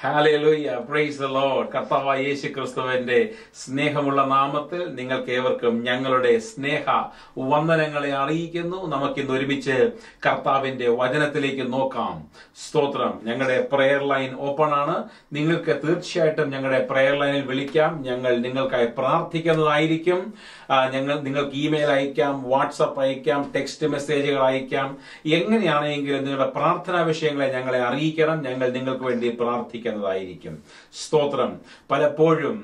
hallelujah praise the Lord കർത്താവായ യേശു ക്രിസ്തുവിന്റെ സ്നേഹമുള്ള നാമത്തിൽ നിങ്ങൾക്ക് ഏവർക്കും ഞങ്ങളുടെ സ്നേഹ വന്ദനങ്ങളെ അറിയിക്കുന്നു നമുക്കിന്ന് ഒരുമിച്ച് കർത്താവിന്റെ വചനത്തിലേക്ക് നോക്കാം സ്തോത്രം ഞങ്ങളുടെ പ്രെയർ ലൈൻ ഓപ്പൺ ആണ് നിങ്ങൾക്ക് തീർച്ചയായിട്ടും ഞങ്ങളുടെ പ്രെയർ ലൈനിൽ വിളിക്കാം ഞങ്ങൾ നിങ്ങൾക്കായി പ്രാർത്ഥിക്കുന്നതായിരിക്കും ആ, ഞങ്ങൾ നിങ്ങൾക്ക് ഇമെയിൽ അയക്കാം വാട്സപ്പ് അയക്കാം ടെക്സ്റ്റ് മെസ്സേജുകൾ അയക്കാം എങ്ങനെയാണെങ്കിലും നിങ്ങളുടെ പ്രാർത്ഥനാ വിഷയങ്ങളെ ഞങ്ങളെ അറിയിക്കണം ഞങ്ങൾ നിങ്ങൾക്ക് വേണ്ടി പ്രാർത്ഥിക്കുന്നതായിരിക്കും സ്തോത്രം പലപ്പോഴും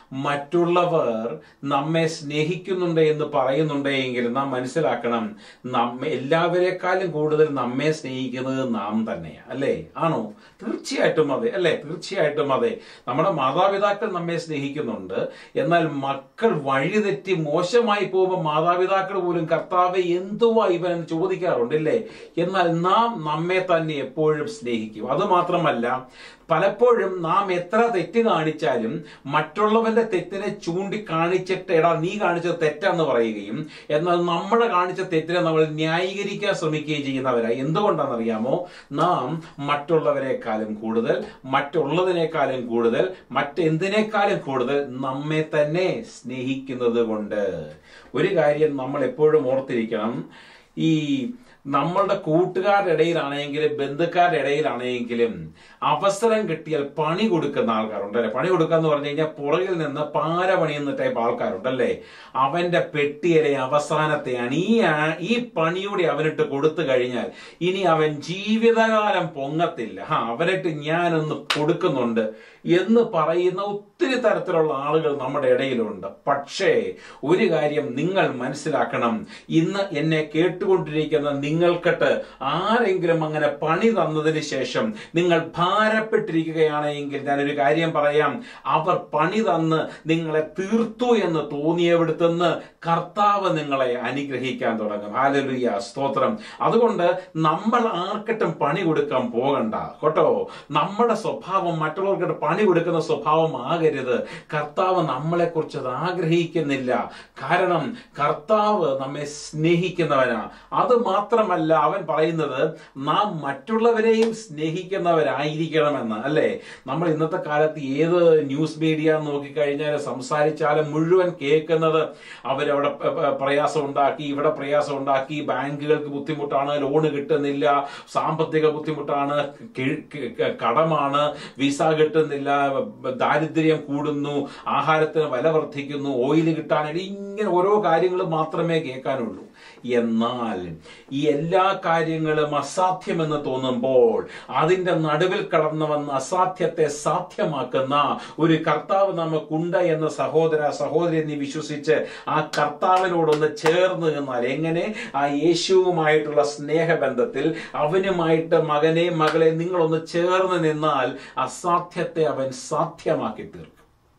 മറ്റുള്ളവർ നമ്മെ സ്നേഹിക്കുന്നുണ്ട് എന്ന് പറയുന്നുണ്ടെങ്കിൽ നാം മനസ്സിലാക്കണം നമ്മെ എല്ലാവരെക്കാളും കൂടുതൽ നമ്മെ സ്നേഹിക്കുന്നത് നാം തന്നെയാണ് അല്ലേ ആണോ തീർച്ചയായിട്ടും അതെ അല്ലേ തീർച്ചയായിട്ടും അതെ നമ്മുടെ മാതാപിതാക്കൾ നമ്മെ സ്നേഹിക്കുന്നുണ്ട് എന്നാൽ മക്കൾ വഴിതെറ്റി മോശമായി പോകുമ്പോൾ മാതാപിതാക്കൾ പോലും കർത്താവെ എന്തുവാ ഇവൻ എന്ന് ചോദിക്കാറുണ്ട് അല്ലേ എന്നാൽ നാം നമ്മെ തന്നെ എപ്പോഴും സ്നേഹിക്കും അത് മാത്രമല്ല പലപ്പോഴും നാം എത്ര തെറ്റ് കാണിച്ചാലും മറ്റുള്ളവന്റെ തെറ്റിനെ ചൂണ്ടിക്കാണിച്ചിട്ട് എടാ നീ കാണിച്ചത് തെറ്റാന്ന് പറയുകയും എന്നാൽ നമ്മൾ കാണിച്ച തെറ്റിനെ നമ്മൾ ന്യായീകരിക്കാൻ ശ്രമിക്കുകയും ചെയ്യുന്നവരായി എന്തുകൊണ്ടാണെന്നറിയാമോ നാം മറ്റുള്ളവരെക്കാളും കൂടുതൽ മറ്റുള്ളതിനേക്കാളും കൂടുതൽ മറ്റെന്തിനേക്കാളും കൂടുതൽ നമ്മെ തന്നെ സ്നേഹിക്കുന്നത് കൊണ്ട് ഒരു കാര്യം നമ്മൾ എപ്പോഴും ഓർത്തിരിക്കണം ഈ നമ്മളുടെ കൂട്ടുകാരുടെ ഇടയിലാണെങ്കിലും ബന്ധുക്കാരുടെ ഇടയിലാണെങ്കിലും അവസരം കിട്ടിയാൽ പണി കൊടുക്കുന്ന ആൾക്കാരുണ്ട് അല്ലെ പണി കൊടുക്കുക എന്ന് പറഞ്ഞു കഴിഞ്ഞാൽ പുറകിൽ നിന്ന് പാര പണിയുന്ന ടൈപ്പ് ആൾക്കാരുണ്ടല്ലേ അവന്റെ പെട്ടിയിലെ അവസാനത്തെയാണ് ഈ ആ- ഈ പണിയൂടെ അവനിട്ട് കൊടുത്തു കഴിഞ്ഞാൽ ഇനി അവൻ ജീവിതകാലം പൊങ്ങത്തില്ല ആ അവനിട്ട് ഞാനൊന്ന് കൊടുക്കുന്നുണ്ട് എന്ന് പറയുന്ന ഒത്തിരി തരത്തിലുള്ള ആളുകൾ നമ്മുടെ ഇടയിലുണ്ട് പക്ഷേ ഒരു കാര്യം നിങ്ങൾ മനസ്സിലാക്കണം ഇന്ന് എന്നെ കേട്ടുകൊണ്ടിരിക്കുന്ന നിങ്ങൾക്കിട്ട് ആരെങ്കിലും അങ്ങനെ പണി തന്നതിന് ശേഷം നിങ്ങൾ ഭാരപ്പെട്ടിരിക്കുകയാണെങ്കിൽ ഞാനൊരു കാര്യം പറയാം അവർ പണി തന്ന് നിങ്ങളെ തീർത്തു എന്ന് തോന്നിയവിടുത്തുനിന്ന് കർത്താവ് നിങ്ങളെ അനുഗ്രഹിക്കാൻ തുടങ്ങും ഹാലലുയ സ്തോത്രം അതുകൊണ്ട് നമ്മൾ ആർക്കിട്ടും പണി കൊടുക്കാൻ പോകണ്ട കേട്ടോ നമ്മുടെ സ്വഭാവം മറ്റുള്ളവർക്കിട്ട് പണി കൊടുക്കുന്ന സ്വഭാവം ആകരുത് കർത്താവ് നമ്മളെ കുറിച്ച് അത് ആഗ്രഹിക്കുന്നില്ല കാരണം കർത്താവ് നമ്മെ സ്നേഹിക്കുന്നവനാ അത് മാത്രമല്ല അവൻ പറയുന്നത് നാം മറ്റുള്ളവരെയും സ്നേഹിക്കുന്നവരായിരിക്കണമെന്ന് അല്ലേ നമ്മൾ ഇന്നത്തെ കാലത്ത് ഏത് ന്യൂസ് മീഡിയ നോക്കിക്കഴിഞ്ഞാൽ സംസാരിച്ചാലും മുഴുവൻ കേൾക്കുന്നത് അവരവിടെ പ- പ- പ്രയാസം ഉണ്ടാക്കി ഇവിടെ പ്രയാസം ഉണ്ടാക്കി ബാങ്കുകൾക്ക് ബുദ്ധിമുട്ടാണ് ലോണ് കിട്ടുന്നില്ല സാമ്പത്തിക ബുദ്ധിമുട്ടാണ് കി- കി- കടമാണ് വിസ കിട്ടുന്നില്ല ദാരിദ്ര്യം കൂടുന്നു ആഹാരത്തിന് വില വർദ്ധിക്കുന്നു ഓയിൽ കിട്ടാനായിട്ട് ഇങ്ങനെ ഓരോ കാര്യങ്ങൾ മാത്രമേ കേൾക്കാനുള്ളൂ എന്നാൽ ഈ എല്ലാ കാര്യങ്ങളും അസാധ്യമെന്ന് തോന്നുമ്പോൾ അതിന്റെ നടുവിൽ കടന്നു വന്ന അസാധ്യത്തെ സാധ്യമാക്കുന്ന ഒരു കർത്താവ് നമുക്കുണ്ട് എന്ന സഹോദര സഹോദരി നീ വിശ്വസിച്ച് ആ കർത്താവിനോടൊന്ന് ചേർന്ന് നിന്നാൽ എങ്ങനെ ആ യേശുവുമായിട്ടുള്ള സ്നേഹബന്ധത്തിൽ അവനുമായിട്ട് മകനെ മകളെ നിങ്ങളൊന്ന് ചേർന്ന് നിന്നാൽ അസാധ്യത്തെ അവൻ സാധ്യമാക്കി തീർക്കും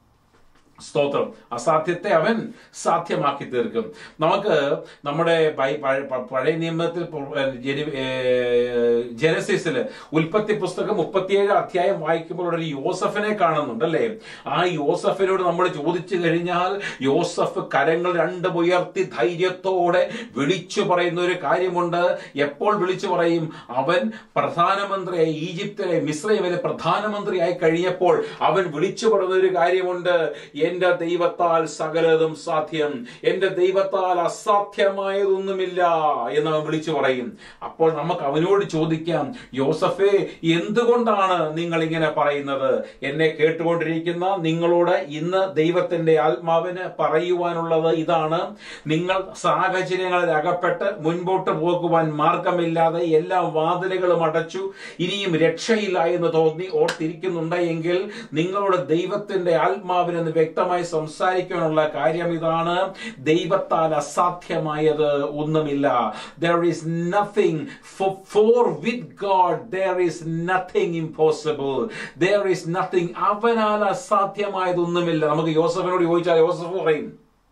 സ്തോത്രം അസാധ്യത്തെ അവൻ സാധ്യമാക്കി തീർക്കും നമുക്ക് നമ്മുടെ ബൈ- പഴ- പ- പഴയ നിയമത്തിൽ പു- ജനി- ഏ, ജനസിസില് ഉൽപ്പത്തി പുസ്തകം മുപ്പത്തിയേഴ് അധ്യായം വായിക്കുമ്പോൾ ഒരു യോസഫിനെ കാണുന്നുണ്ട് അല്ലേ ആ യോസഫിനോട് നമ്മൾ ചോദിച്ചു കഴിഞ്ഞാൽ യോസഫ് കരങ്ങൾ രണ്ടും ഉയർത്തി ധൈര്യത്തോടെ വിളിച്ചു പറയുന്ന ഒരു കാര്യമുണ്ട് എപ്പോൾ വിളിച്ചു പറയും അവൻ പ്രധാനമന്ത്രിയായി ഈജിപ്തിലെ മിശ്രയിലെ പ്രധാനമന്ത്രിയായി കഴിഞ്ഞപ്പോൾ അവൻ വിളിച്ചു പറയുന്ന ഒരു കാര്യമുണ്ട് എന്റെ ദൈവത്താൽ സകലതും സാധ്യം എന്റെ ദൈവത്താൽ അസാധ്യമായതൊന്നുമില്ല എന്ന് അവൻ വിളിച്ചു പറയും അപ്പോൾ നമുക്ക് അവനോട് ചോദിക്കാം യോസഫേ എന്തുകൊണ്ടാണ് നിങ്ങൾ ഇങ്ങനെ പറയുന്നത് എന്നെ കേട്ടുകൊണ്ടിരിക്കുന്ന നിങ്ങളോട് ഇന്ന് ദൈവത്തിന്റെ ആത്മാവിന് പറയുവാനുള്ളത് ഇതാണ് നിങ്ങൾ സാഹചര്യങ്ങളിൽ അകപ്പെട്ട് മുൻപോട്ട് പോകുവാൻ മാർഗമില്ലാതെ എല്ലാ വാതിലുകളും അടച്ചു ഇനിയും രക്ഷയില്ല എന്ന് തോന്നി ഓർത്തിരിക്കുന്നുണ്ട് എങ്കിൽ നിങ്ങളോട് ദൈവത്തിന്റെ ആത്മാവിനെന്ന് വ്യക്തമായി സംസാരിക്കാനുള്ള കാര്യം ഇതാണ് ദൈവത്താൽ അസാധ്യമായത് ഒന്നുമില്ല there is nothing for with God there is nothing impossible there is nothing അവനാൽ അസാധ്യമായതൊന്നുമില്ല നമുക്ക് യോസഫിനോട് ചോദിച്ചാൽ യോസഫ് പറയും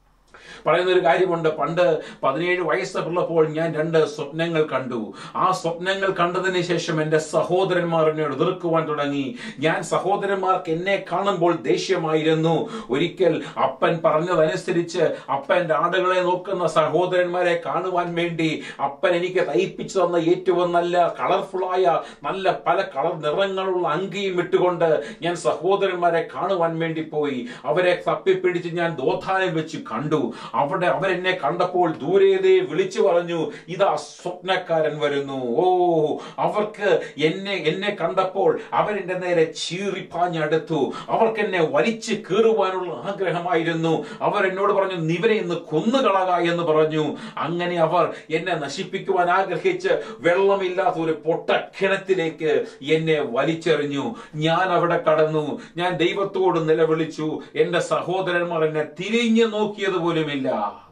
പറയുന്ന ഒരു കാര്യമുണ്ട് പണ്ട് പതിനേഴ് വയസ്സുള്ളപ്പോൾ ഞാൻ രണ്ട് സ്വപ്നങ്ങൾ കണ്ടു ആ സ്വപ്നങ്ങൾ കണ്ടതിന് ശേഷം എന്റെ സഹോദരന്മാർ എന്നോട് എതിർക്കുവാൻ തുടങ്ങി ഞാൻ സഹോദരന്മാർക്ക് എന്നെ കാണുമ്പോൾ ദേഷ്യമായിരുന്നു ഒരിക്കൽ അപ്പൻ പറഞ്ഞതനുസരിച്ച് അപ്പന്റെ ആടുകളെ നോക്കുന്ന സഹോദരന്മാരെ കാണുവാൻ വേണ്ടി അപ്പൻ എനിക്ക് തയ്പ്പിച്ചു തന്ന ഏറ്റവും നല്ല കളർഫുള്ളായ നല്ല പല കളർ നിറങ്ങളുള്ള അങ്കിയും ഇട്ടുകൊണ്ട് ഞാൻ സഹോദരന്മാരെ കാണുവാൻ വേണ്ടി പോയി അവരെ തപ്പിപ്പിടിച്ച് ഞാൻ ദോധാനം വെച്ച് കണ്ടു അവിടെ അവരെന്നെ കണ്ടപ്പോൾ ദൂരേതേ വിളിച്ചു പറഞ്ഞു ഇതാ സ്വപ്നക്കാരൻ വരുന്നു ഓ അവർക്ക് എന്നെ എന്നെ കണ്ടപ്പോൾ അവരെന്റെ നേരെ ചീറിപ്പാഞ്ഞടുത്തു അവർക്ക് എന്നെ വലിച്ചു കീറുവാനുള്ള ആഗ്രഹമായിരുന്നു അവർ എന്നോട് പറഞ്ഞു നിവരെ ഇന്ന് കൊന്നുകളക എന്ന് പറഞ്ഞു അങ്ങനെ അവർ എന്നെ നശിപ്പിക്കുവാൻ ആഗ്രഹിച്ച് വെള്ളമില്ലാത്ത ഒരു പൊട്ട കിണറ്റിലേക്ക് എന്നെ വലിച്ചെറിഞ്ഞു ഞാൻ അവിടെ കടന്നു ഞാൻ ദൈവത്തോട് നിലവിളിച്ചു എന്റെ സഹോദരന്മാർ എന്നെ തിരിഞ്ഞു നോക്കിയത് പോലുമില്ല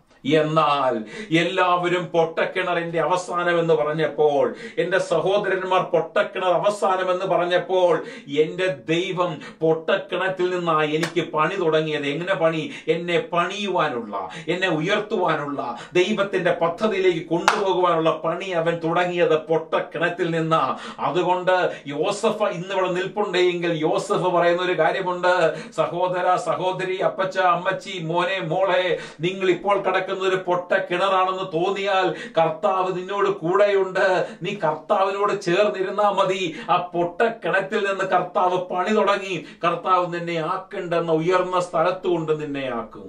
എന്നാൽ എല്ലാവരും പൊട്ടക്കിണറിന്റെ അവസാനം എന്ന് പറഞ്ഞപ്പോൾ എന്റെ സഹോദരന്മാർ പൊട്ടക്കിണർ അവസാനം എന്ന് പറഞ്ഞപ്പോൾ എന്റെ ദൈവം പൊട്ടക്കിണറ്റിൽ നിന്നാ എനിക്ക് പണി തുടങ്ങിയത് എങ്ങനെ പണി എന്നെ പണിയുവാനുള്ള എന്നെ ഉയർത്തുവാനുള്ള ദൈവത്തിന്റെ പദ്ധതിയിലേക്ക് കൊണ്ടുപോകുവാനുള്ള പണി അവൻ തുടങ്ങിയത് പൊട്ടക്കിണറ്റിൽ നിന്നാ അതുകൊണ്ട് യോസഫ് ഇന്ന് ഇവിടെ നിൽപ്പുണ്ടെങ്കിൽ യോസഫ് പറയുന്ന ഒരു കാര്യമുണ്ട് സഹോദര സഹോദരി അപ്പച്ച അമ്മച്ചി മോനെ മോളെ നിങ്ങൾ ഇപ്പോൾ കിടക്കുന്ന ഒരു പൊട്ട കിണറാണെന്ന് തോന്നിയാൽ കർത്താവ് നിന്നോട് കൂടെയുണ്ട് നീ കർത്താവിനോട് ചേർന്നിരുന്നാ മതി ആ പൊട്ട കിണറ്റിൽ നിന്ന് കർത്താവ് പണി തുടങ്ങി കർത്താവ് നിന്നെ ആക്കണ്ടെന്ന ഉയർന്ന സ്ഥലത്ത് കൊണ്ട് നിന്നെ ആക്കും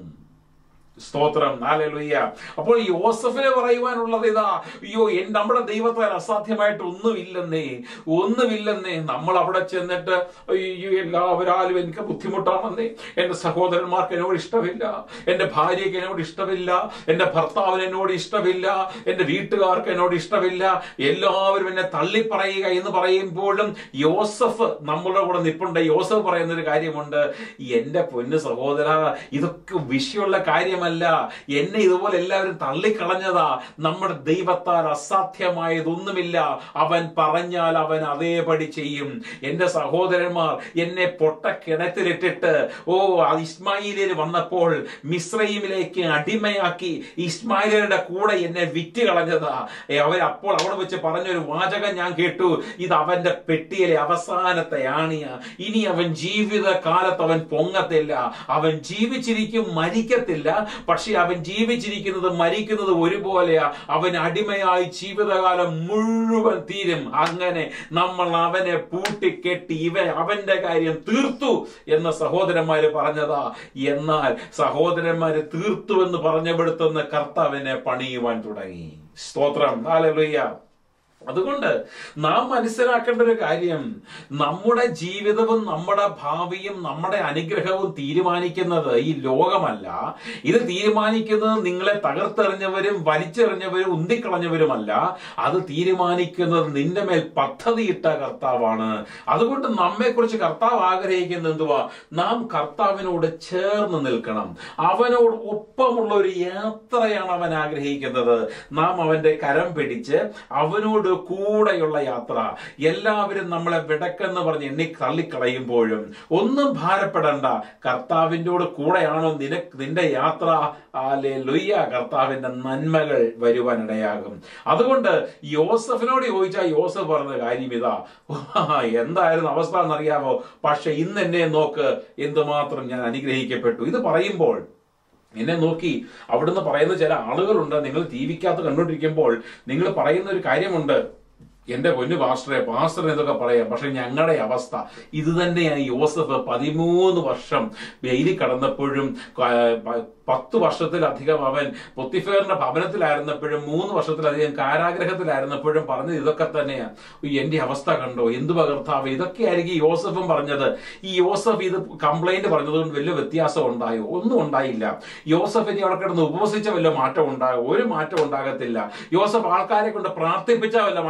സ്തോത്രം നാലുയ്യ അപ്പോൾ ഈ യോസഫിനെ പറയുവാനുള്ളത് ഇതാ അയ്യോ എൻ നമ്മുടെ ദൈവത്താൽ അസാധ്യമായിട്ട് ഒന്നുമില്ലെന്നേ ഒന്നുമില്ലെന്നേ നമ്മൾ അവിടെ ചെന്നിട്ട് അയ്യോ എല്ലാവരാലും എനിക്ക് ബുദ്ധിമുട്ടാണെന്നേ എന്റെ സഹോദരന്മാർക്ക് എന്നോട് ഇഷ്ടമില്ല എന്റെ ഭാര്യയ്ക്ക് എന്നോട് ഇഷ്ടമില്ല എന്റെ ഭർത്താവിന് എന്നോട് ഇഷ്ടമില്ല എന്റെ വീട്ടുകാർക്ക് എന്നോട് ഇഷ്ടമില്ല എല്ലാവരും എന്നെ തള്ളി പറയുക എന്ന് പറയുമ്പോഴും യോസഫ് നമ്മളുടെ കൂടെ നിപ്പുണ്ട് യോസഫ് പറയുന്ന ഒരു കാര്യമുണ്ട് എന്റെ പൊന്നു സഹോദര ഇതൊക്കെ വിഷയമുള്ള കാര്യമല്ല എന്നെ ഇതുപോലെ എല്ലാവരും തള്ളിക്കളഞ്ഞതാ നമ്മുടെ ദൈവത്താൽ അസാധ്യമായതൊന്നുമില്ല അവൻ പറഞ്ഞാൽ അവൻ അതേപടി ചെയ്യും എന്റെ സഹോദരന്മാർ എന്നെ പൊട്ട കിണറ്റിലിട്ടിട്ട് ഓ ആ ഇസ്മായിലിൽ വന്നപ്പോൾ മിശ്രൈമിലേക്ക് അടിമയാക്കി ഇസ്മായിലിയുടെ കൂടെ എന്നെ വിറ്റ് കളഞ്ഞതാ ഏ, അവർ അപ്പോൾ അവിടെ വെച്ച് പറഞ്ഞൊരു വാചകം ഞാൻ കേട്ടു ഇത് അവന്റെ പെട്ടിയിലെ അവസാനത്തെ ആണിയ ഇനി അവൻ ജീവിത കാലത്ത് അവൻ പൊങ്ങത്തില്ല അവൻ ജീവിച്ചിരിക്കും മരിക്കത്തില്ല പക്ഷെ അവൻ ജീവിച്ചിരിക്കുന്നത് മരിക്കുന്നത് ഒരുപോലെയാ അവൻ അടിമയായി ജീവിതകാലം മുഴുവൻ തീരും അങ്ങനെ നമ്മൾ അവനെ പൂട്ടിക്കെട്ടി ഇവ അവന്റെ കാര്യം തീർത്തു എന്ന സഹോദരന്മാര് പറഞ്ഞതാ എന്നാൽ സഹോദരന്മാര് തീർത്തു എന്ന് പറഞ്ഞപ്പെടുത്തുന്ന കർത്താവിനെ പണിയുവാൻ തുടങ്ങി സ്തോത്രം ഹല്ലേലൂയ അതുകൊണ്ട് നാം മനസ്സിലാക്കേണ്ട ഒരു കാര്യം നമ്മുടെ ജീവിതവും നമ്മുടെ ഭാവിയും നമ്മുടെ അനുഗ്രഹവും തീരുമാനിക്കുന്നത് ഈ ലോകമല്ല ഇത് തീരുമാനിക്കുന്നത് നിങ്ങളെ തകർത്തെറിഞ്ഞവരും വലിച്ചെറിഞ്ഞവരും ഉന്തിക്കളഞ്ഞവരുമല്ല അത് തീരുമാനിക്കുന്നത് നിന്റെ മേൽ പദ്ധതിയിട്ട കർത്താവാണ് അതുകൊണ്ട് നമ്മെക്കുറിച്ച് കർത്താവ് ആഗ്രഹിക്കുന്നത് എന്തുവാ നാം കർത്താവിനോട് ചേർന്ന് നിൽക്കണം അവനോട് ഒപ്പമുള്ള ഒരു യാത്രയാണ് അവൻ ആഗ്രഹിക്കുന്നത് നാം അവന്റെ കരം പിടിച്ച് അവനോട് കൂടെയുള്ള യാത്ര എല്ലാവരും നമ്മളെ വിടക്കെന്ന് പറഞ്ഞ് എണ്ണി തള്ളിക്കളയുമ്പോഴും ഒന്നും ഭാരപ്പെടണ്ട കർത്താവിൻ്റെ കൂടെയാണോ നിനക്ക് നിന്റെ യാത്ര ആലെ ലുയ്യ കർത്താവിന്റെ നന്മകൾ വരുവാനിടയാകും അതുകൊണ്ട് യോസഫിനോട് ചോദിച്ചാൽ യോസഫ് പറഞ്ഞ കാര്യം ഇതാ എന്തായിരുന്നു അവസ്ഥ എന്നറിയാമോ പക്ഷെ ഇന്ന് എന്നെ നോക്ക് എന്തുമാത്രം ഞാൻ അനുഗ്രഹിക്കപ്പെട്ടു ഇത് പറയുമ്പോൾ എന്നെ നോക്കി അവിടുന്ന് പറയുന്ന ചില ആളുകളുണ്ട് നിങ്ങൾ ടി വിക്കകത്ത് കണ്ടുകൊണ്ടിരിക്കുമ്പോൾ നിങ്ങൾ പറയുന്ന ഒരു കാര്യമുണ്ട് എന്റെ പൊന്നു പാസ്റ്ററെ പാസ്റ്റർ എന്നൊക്കെ പറയാം പക്ഷെ ഞങ്ങളുടെ അവസ്ഥ ഇത് തന്നെയാണ് യോസഫ് പതിമൂന്ന് വർഷം വെയിലിൽ കടന്നപ്പോഴും ക- പ- പത്ത് വർഷത്തിലധികം അവൻ പൊത്തിഫേറിന്റെ ഭവനത്തിലായിരുന്നപ്പോഴും മൂന്ന് വർഷത്തിലധികം കാരാഗ്രഹത്തിലായിരുന്നപ്പോഴും പറഞ്ഞത് ഇതൊക്കെ തന്നെയാണ് ഉയ്യ്, എന്റെ അവസ്ഥ കണ്ടോ എന്ത് പകർത്താവ് ഇതൊക്കെയായിരിക്കും യോസഫും പറഞ്ഞത് ഈ യോസഫ് ഇത് കംപ്ലൈന്റ് പറഞ്ഞതുകൊണ്ട് വലിയ വ്യത്യാസം ഉണ്ടായോ ഒന്നും ഉണ്ടായില്ല യോസഫ് ഇനി അവിടെ കിടന്ന് ഉപവസിച്ച വല്ല മാറ്റം ഉണ്ടാകും ഒരു മാറ്റം ഉണ്ടാകത്തില്ല യോസഫ് ആൾക്കാരെ കൊണ്ട് പ്രാർത്ഥിപ്പിച്ച വല്ല മാറ്റം ഉണ്ടാകും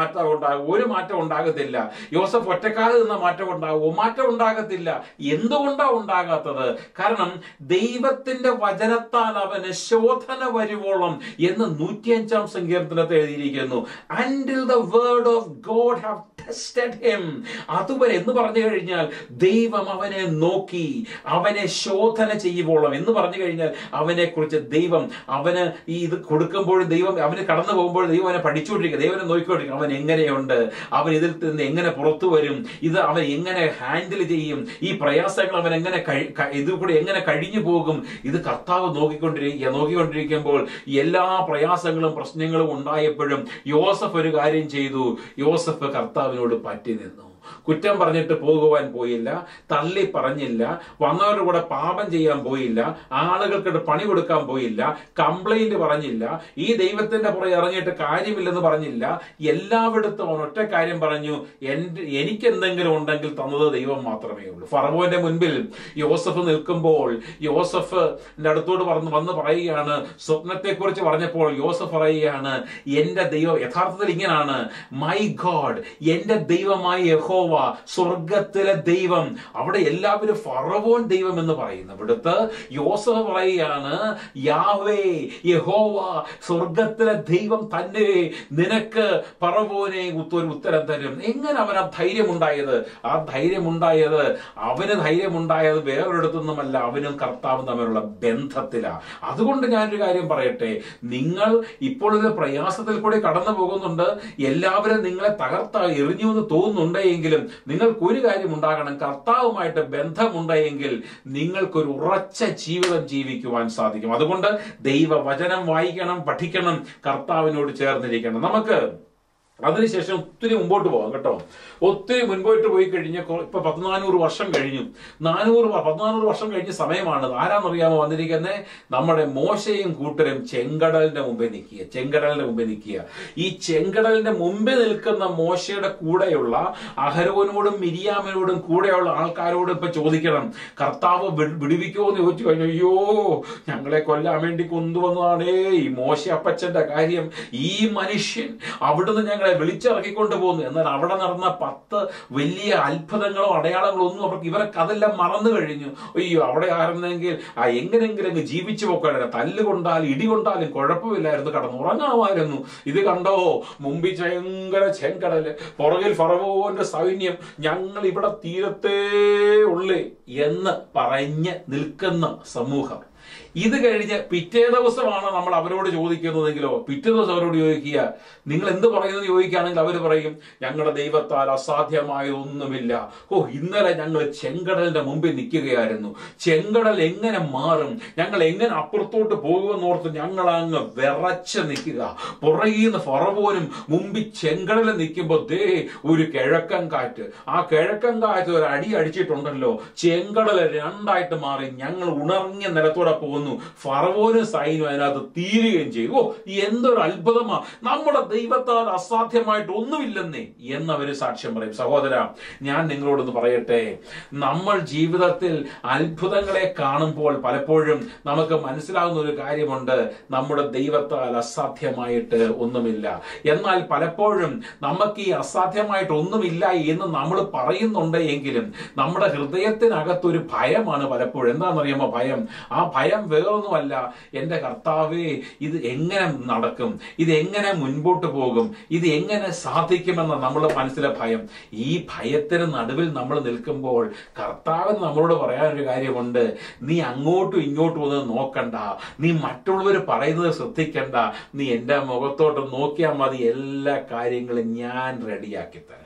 ഉണ്ടാകും ഒരു മാറ്റം ഉണ്ടാകത്തില്ല യോസഫ് ഒറ്റക്കാലത്ത് നിന്ന മാറ്റം ഉണ്ടാകുമോ മാറ്റം ഉണ്ടാകത്തില്ല എന്തുകൊണ്ടാ ഉണ്ടാകാത്തത് കാരണം ദൈവത്തിന്റെ വചനത്താൽ അവന് ശോധന വരുവോളം എന്ന് നൂറ്റിയഞ്ചാം സങ്കീർത്തനത്തിൽ എഴുതിയിരിക്കുന്നു until the word of God have tested him അതുവരെ എന്ന് പറഞ്ഞു കഴിഞ്ഞാൽ ദൈവം അവനെ നോക്കി അവനെ ശോധന ചെയ്യുവോളം എന്ന് പറഞ്ഞു കഴിഞ്ഞാൽ അവനെ കുറിച്ച് ദൈവം അവന് ഈ ഇത് കൊടുക്കുമ്പോൾ ദൈവം അവന് കടന്നു പോകുമ്പോൾ ദൈവം അവനെ പഠിച്ചുകൊണ്ടിരിക്കുക ദൈവനെ നോക്കിക്കൊണ്ടിരിക്കുക അവൻ എങ്ങനെയുണ്ട് അവൻ ഇതിൽ നിന്ന് എങ്ങനെ പുറത്തു വരും ഇത് അവൻ എങ്ങനെ ഹാൻഡിൽ ചെയ്യും ഈ പ്രയാസങ്ങൾ അവൻ എങ്ങനെ കഴി- ക- ഇതിൽ കൂടെ എങ്ങനെ കഴിഞ്ഞു പോകും ഇത് കർത്താവ് നോക്കിക്കൊണ്ടിരിക്കുക നോക്കിക്കൊണ്ടിരിക്കുമ്പോൾ എല്ലാ പ്രയാസങ്ങളും പ്രശ്നങ്ങളും ഉണ്ടായപ്പോഴും യോസഫ് ഒരു കാര്യം ചെയ്തു യോസഫ് കർത്താവിനോട് പറ്റി നിന്നു കുറ്റം പറഞ്ഞിട്ട് പോകുവാൻ പോയില്ല തള്ളി പറഞ്ഞില്ല വന്നവരുടെ കൂടെ പാപം ചെയ്യാൻ പോയില്ല ആളുകൾക്ക് പണി കൊടുക്കാൻ പോയില്ല കംപ്ലൈന്റ് പറഞ്ഞില്ല ഈ ദൈവത്തിന്റെ പുറകെ ഇറങ്ങിയിട്ട് കാര്യമില്ലെന്ന് പറഞ്ഞില്ല എല്ലായിടത്തും അവൻ ഒറ്റ കാര്യം പറഞ്ഞു എന്റെ എനിക്ക് എന്തെങ്കിലും ഉണ്ടെങ്കിൽ തന്നത് ദൈവം മാത്രമേ ഉള്ളൂ ഫറവോന്റെ മുൻപിൽ യോസഫ് നിൽക്കുമ്പോൾ യോസഫ് അടുത്തോട് പറഞ്ഞു വന്ന് പറയുകയാണ് സ്വപ്നത്തെക്കുറിച്ച് പറഞ്ഞപ്പോൾ യോസഫ് പറയുകയാണ് എന്റെ ദൈവം യഥാർത്ഥത്തിൽ ഇങ്ങനാണ് മൈ ഗോഡ് എന്റെ ദൈവമായ യഹോവ സ്വർഗത്തിലെ ദൈവം അവിടെ എല്ലാവരും ഫറവോൻ ദൈവം എന്ന് പറയുന്നു ഇവിടുത്തെ യോസഫ് പറയുകയാണ് യാവേ യഹോവ സ്വർഗത്തിലെ ദൈവം തന്നെ നിനക്ക് ഫറവോനെ ഒരു ഉത്തരം തരും എങ്ങനെ അവൻ ആ ധൈര്യമുണ്ടായത് ആ ധൈര്യമുണ്ടായത് അവന് ധൈര്യമുണ്ടായത് വേറൊരിടത്തുനിന്നുമല്ല അവനും കർത്താവും തമ്മിലുള്ള ബന്ധത്തിലാണ് അതുകൊണ്ട് ഞാനൊരു കാര്യം പറയട്ടെ നിങ്ങൾ ഇപ്പോൾ ഒരു പ്രയാസത്തിൽ കൂടി കടന്നു പോകുന്നുണ്ട് എല്ലാവരും നിങ്ങളെ തകർത്ത എറിഞ്ഞു എന്ന് തോന്നുന്നുണ്ടെങ്കിലും നിങ്ങൾക്ക് ഒരു കാര്യം ഉണ്ടാകണം കർത്താവുമായിട്ട് ബന്ധമുണ്ടെങ്കിൽ നിങ്ങൾക്കൊരു ഉറച്ച ജീവിതം ജീവിക്കുവാൻ സാധിക്കും അതുകൊണ്ട് ദൈവവചനം വായിക്കണം പഠിക്കണം കർത്താവിനോട് ചേർന്നിരിക്കണം നമുക്ക് അതിനുശേഷം ഒത്തിരി മുമ്പോട്ട് പോകാം കേട്ടോ ഒത്തിരി മുൻപോട്ട് പോയി കഴിഞ്ഞ കൊ- ഇപ്പൊ പത്ത് നാനൂറ് വർഷം കഴിഞ്ഞു നാനൂറ് വ- പതിനാനൂറ് വർഷം കഴിഞ്ഞ സമയമാണ് ആരാന്നറിയാമോ വന്നിരിക്കുന്നത് നമ്മുടെ മോശയും കൂട്ടരും ചെങ്കടലിന്റെ മുമ്പേ നിൽക്കുക ചെങ്കടലിന്റെ മുമ്പേ നിൽക്കുക ഈ ചെങ്കടലിന്റെ മുമ്പേ നിൽക്കുന്ന മോശയുടെ കൂടെയുള്ള അഹരോനോടും മിരിയാമിനോടും കൂടെയുള്ള ആൾക്കാരോട് ഇപ്പൊ ചോദിക്കണം കർത്താവ് വി- വിടുവിക്കുമോ എന്ന് ചോദിച്ചു കഴിഞ്ഞു അയ്യോ ഞങ്ങളെ കൊല്ലാൻ വേണ്ടി കൊണ്ടുവന്നതാണേ ഈ മോശ അപ്പച്ചന്റെ കാര്യം ഈ മനുഷ്യൻ അവിടുന്ന് ഞങ്ങളെ വിളിച്ചിറക്കിക്കൊണ്ട് പോകുന്നു എന്നാൽ അവിടെ നടന്ന പത്ത് വലിയ അത്ഭുതങ്ങളോ അടയാളങ്ങളോ ഒന്നും അവർക്ക് ഇവരൊക്കെ അതെല്ലാം മറന്നു കഴിഞ്ഞു അയ്യോ അവിടെ ആയിരുന്നെങ്കിൽ ആ എങ്ങനെങ്കിലും അങ്ങ് ജീവിച്ചു പോക്കാനാണ് തല്ലുകൊണ്ടാലും ഇടികൊണ്ടാലും കുഴപ്പമില്ലായിരുന്നു കടന്നുറങ്ങാമായിരുന്നു ഇത് കണ്ടോ മുമ്പിൽ ഭയങ്കര ചെങ്കടല് പുറകിൽ ഫറവോന്റെ സൈന്യം ഞങ്ങൾ ഇവിടെ തീരത്തേ ഉള്ളേ എന്ന് പറഞ്ഞ് നിൽക്കുന്ന സമൂഹം ഇത് കഴിഞ്ഞ് പിറ്റേ ദിവസമാണ് നമ്മൾ അവരോട് ചോദിക്കുന്നതെങ്കിലോ പിറ്റേ ദിവസം അവരോട് ചോദിക്കുക നിങ്ങൾ എന്ത് പറയുന്നത് ചോദിക്കുകയാണെങ്കിൽ അവർ പറയും ഞങ്ങളുടെ ദൈവത്താൽ അസാധ്യമായ ഒന്നുമില്ല ഓ ഇന്നലെ ഞങ്ങൾ ചെങ്കടലിന്റെ മുമ്പിൽ നിൽക്കുകയായിരുന്നു ചെങ്കടൽ എങ്ങനെ മാറും ഞങ്ങൾ എങ്ങനെ അപ്പുറത്തോട്ട് പോകുമെന്നോർത്ത് ഞങ്ങൾ അങ്ങ് വിറച്ച് നിൽക്കുക പുറകിൽ നിന്ന് ഫറവോനും മുമ്പിൽ ചെങ്കടൽ നിൽക്കുമ്പോൾ ദേ ഒരു കിഴക്കൻ കാറ്റ് ആ കിഴക്കൻ കാറ്റ് ഒരു അടി അടിച്ചിട്ടുണ്ടല്ലോ ചെങ്കടൽ രണ്ടായിട്ട് മാറി ഞങ്ങൾ ഉണർങ്ങിയ നിലത്തോടെ പോകുന്നു ഫറവോനും സൈനും അതിനകത്ത് തീരുകയും ചെയ്തു ഓ എന്തൊരു അത്ഭുതമാ നമ്മുടെ ദൈവത്താൽ അസാധ്യമായിട്ട് ഒന്നുമില്ലെന്നേ എന്നവര് സാക്ഷ്യം പറയും സഹോദര ഞാൻ നിങ്ങളോടൊന്ന് പറയട്ടെ നമ്മൾ ജീവിതത്തിൽ അത്ഭുതങ്ങളെ കാണുമ്പോൾ പലപ്പോഴും നമുക്ക് മനസ്സിലാകുന്ന ഒരു കാര്യമുണ്ട് നമ്മുടെ ദൈവത്താൽ അസാധ്യമായിട്ട് ഒന്നുമില്ല എന്നാൽ പലപ്പോഴും നമുക്ക് ഈ അസാധ്യമായിട്ട് ഒന്നുമില്ല എന്ന് നമ്മൾ പറയുന്നുണ്ട് എങ്കിലും നമ്മുടെ ഹൃദയത്തിനകത്തൊരു ഭയമാണ് പലപ്പോഴും എന്താണെന്നറിയാമോ ഭയം ആ ഭയം വേറൊന്നുമല്ല എൻ്റെ കർത്താവേ ഇത് എങ്ങനെ നടക്കും ഇത് എങ്ങനെ മുൻപോട്ട് പോകും ഇത് എങ്ങനെ സാധിക്കുമെന്ന നമ്മുടെ മനസ്സിലെ ഭയം ഈ ഭയത്തിന് നടുവിൽ നമ്മൾ നിൽക്കുമ്പോൾ കർത്താവിന് നമ്മളോട് പറയാനൊരു കാര്യമുണ്ട് നീ അങ്ങോട്ടും ഇങ്ങോട്ടും ഒന്നും നോക്കണ്ട നീ മറ്റുള്ളവർ പറയുന്നത് ശ്രദ്ധിക്കണ്ട നീ എൻ്റെ മുഖത്തോട്ട് നോക്കിയാൽ മതി എല്ലാ കാര്യങ്ങളും ഞാൻ റെഡിയാക്കി തരാം